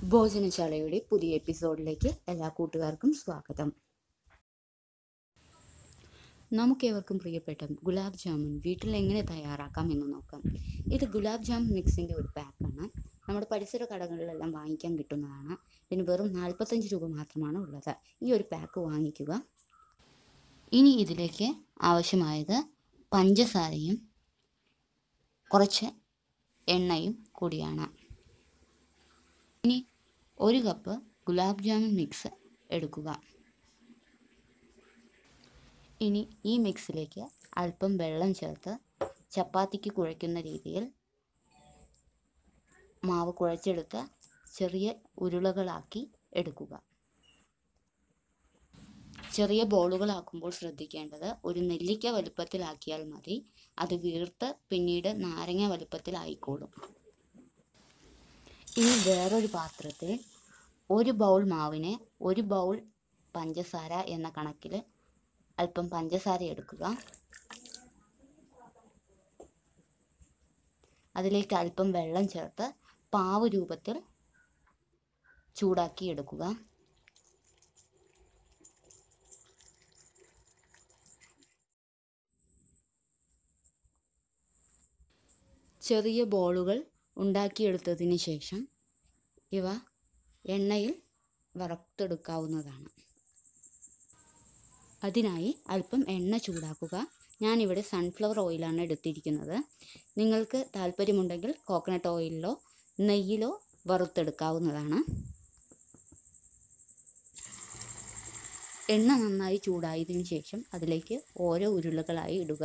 ഭോജനശാലയുടെ പുതിയ എപ്പിസോഡിലേക്ക് എല്ലാ കൂട്ടുകാർക്കും സ്വാഗതം നമുക്കേവർക്കും പ്രിയപ്പെട്ട ഗുലാബ് ജാമുൻ വീട്ടിൽ എങ്ങനെ തയ്യാറാക്കാം എന്ന് നോക്കാം ഇത് ഗുലാബ് ജാമുൻ മിക്സിൻ്റെ ഒരു പാക്കാണ് നമ്മുടെ പരിസര കടകളിലെല്ലാം വാങ്ങിക്കാൻ കിട്ടുന്നതാണ് ഇതിന് വെറും നാൽപ്പത്തഞ്ച് രൂപ മാത്രമാണ് ഉള്ളത് ഈ ഒരു പാക്ക് വാങ്ങിക്കുക ഇനി ഇതിലേക്ക് ആവശ്യമായത് പഞ്ചസാരയും കുറച്ച് എണ്ണയും കൂടിയാണ് ഇനി ഒരു കപ്പ് ഗുലാബ് ജാമുൻ മിക്സ് എടുക്കുക ഇനി ഈ മിക്സിലേക്ക് അല്പം വെള്ളം ചേർത്ത് ചപ്പാത്തിക്ക് കുഴയ്ക്കുന്ന രീതിയിൽ മാവ് കുഴച്ചെടുത്ത് ചെറിയ ഉരുളകളാക്കി എടുക്കുക ചെറിയ ബോളുകളാക്കുമ്പോൾ ശ്രദ്ധിക്കേണ്ടത് ഒരു നെല്ലിക്ക വലുപ്പത്തിലാക്കിയാൽ മതി അത് വീർത്ത് പിന്നീട് നാരങ്ങ വലുപ്പത്തിലായിക്കോളും ഇനി വേറൊരു പാത്രത്തിൽ ഒരു ബൗൾ മാവിന് ഒരു ബൗൾ പഞ്ചസാര എന്ന കണക്കിൽ അല്പം പഞ്ചസാര എടുക്കുക അതിലേക്ക് അല്പം വെള്ളം ചേർത്ത് പാവ് രൂപത്തിൽ ചൂടാക്കി എടുക്കുക ചെറിയ ബോളുകൾ ഉണ്ടാക്കിയെടുത്തതിന് ശേഷം ഇവ എണ്ണയിൽ വറുത്തെടുക്കാവുന്നതാണ് അതിനായി അല്പം എണ്ണ ചൂടാക്കുക ഞാനിവിടെ സൺഫ്ലവർ ഓയിലാണ് എടുത്തിരിക്കുന്നത് നിങ്ങൾക്ക് താല്പര്യമുണ്ടെങ്കിൽ കോക്കനട്ട് ഓയിലിലോ നെയ്യിലോ വറുത്തെടുക്കാവുന്നതാണ് എണ്ണ നന്നായി ചൂടായതിനു ശേഷം അതിലേക്ക് ഓരോ ഉരുളകളായി ഇടുക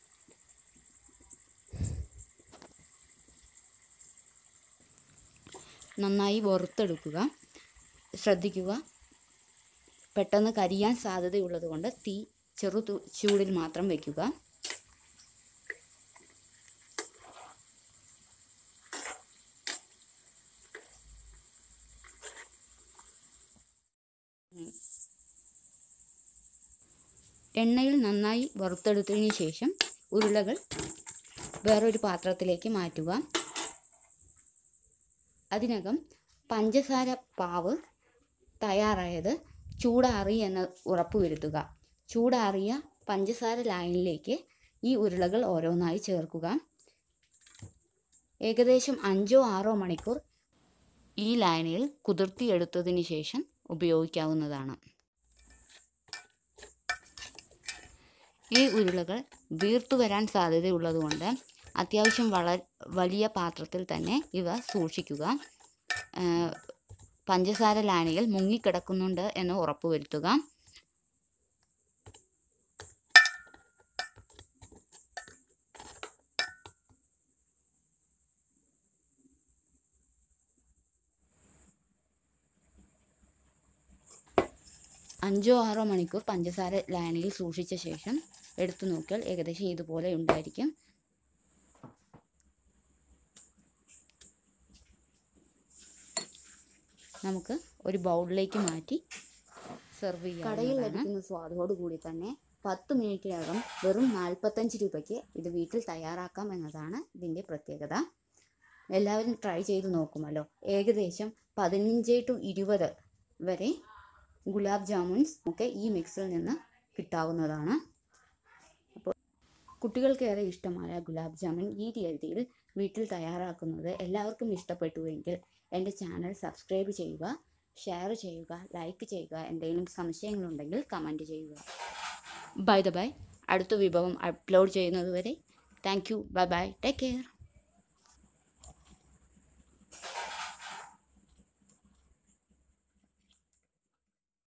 നന്നായി വറുത്തെടുക്കുക ശ്രദ്ധിക്കുക പെട്ടെന്ന് കരിയാൻ സാധ്യതയുള്ളത് കൊണ്ട് തീ ചെറു തു- ചൂടിൽ മാത്രം വയ്ക്കുക എണ്ണയിൽ നന്നായി വറുത്തെടുത്തതിന് ശേഷം ഉരുളകൾ വേറൊരു പാത്രത്തിലേക്ക് മാറ്റുക അതിനകം പഞ്ചസാര പാവ് തയ്യാറായത് ചൂടാറി എന്ന് ഉറപ്പുവരുത്തുക ചൂടാറിയ പഞ്ചസാര ലായനിലേക്ക് ഈ ഉരുളകൾ ഓരോന്നായി ചേർക്കുക ഏകദേശം അഞ്ചോ ആറോ മണിക്കൂർ ഈ ലായനിയിൽ കുതിർത്തിയെടുത്തതിന് ശേഷം ഉപയോഗിക്കാവുന്നതാണ് ഈ ഉരുളകൾ വീർത്തു വരാൻ സാധ്യതയുള്ളതുകൊണ്ട് അത്യാവശ്യം വള വലിയ പാത്രത്തിൽ തന്നെ ഇവ സൂക്ഷിക്കുക ആ, പഞ്ചസാര ലായനിയിൽ മുങ്ങിക്കിടക്കുന്നുണ്ട് എന്ന് ഉറപ്പുവരുത്തുക അഞ്ചോ ആറോ മണിക്കൂർ പഞ്ചസാര ലായനിയിൽ സൂക്ഷിച്ച ശേഷം എടുത്തു നോക്കിയാൽ ഏകദേശം ഇതുപോലെ ഉണ്ടായിരിക്കും നമുക്ക് ഒരു ബൗളിലേക്ക് മാറ്റി സെർവ് ചെയ്യാം കടയിൽ ലഭിക്കുന്ന സ്വാദോട് കൂടി തന്നെ പത്ത് മിനിറ്റിനകം വെറും നാൽപ്പത്തഞ്ച് രൂപയ്ക്ക് ഇത് വീട്ടിൽ തയ്യാറാക്കാം എന്നതാണ് ഇതിൻ്റെ പ്രത്യേകത എല്ലാവരും ട്രൈ ചെയ്ത് നോക്കുമല്ലോ ഏകദേശം പതിനഞ്ച് ടു ഇരുപത് വരെ ഗുലാബ് ജാമുൻസ് ഒക്കെ ഈ മിക്സിൽ നിന്ന് കിട്ടാവുന്നതാണ് അപ്പോൾ കുട്ടികൾക്കേറെ ഇഷ്ടമായ ഗുലാബ് ജാമുൻ ഈ രീതിയിൽ വീട്ടിൽ തയ്യാറാക്കുന്നത് എല്ലാവർക്കും ഇഷ്ടപ്പെട്ടുവെങ്കിൽ എൻ്റെ ചാനൽ സബ്സ്ക്രൈബ് ചെയ്യുക ഷെയർ ചെയ്യുക ലൈക്ക് ചെയ്യുക എന്തെങ്കിലും സംശയങ്ങളുണ്ടെങ്കിൽ കമൻറ്റ് ചെയ്യുക ബൈ ദ ബൈ അടുത്ത വിഭവം അപ്ലോഡ് ചെയ്യുന്നതുവരെ thank you bye bye take care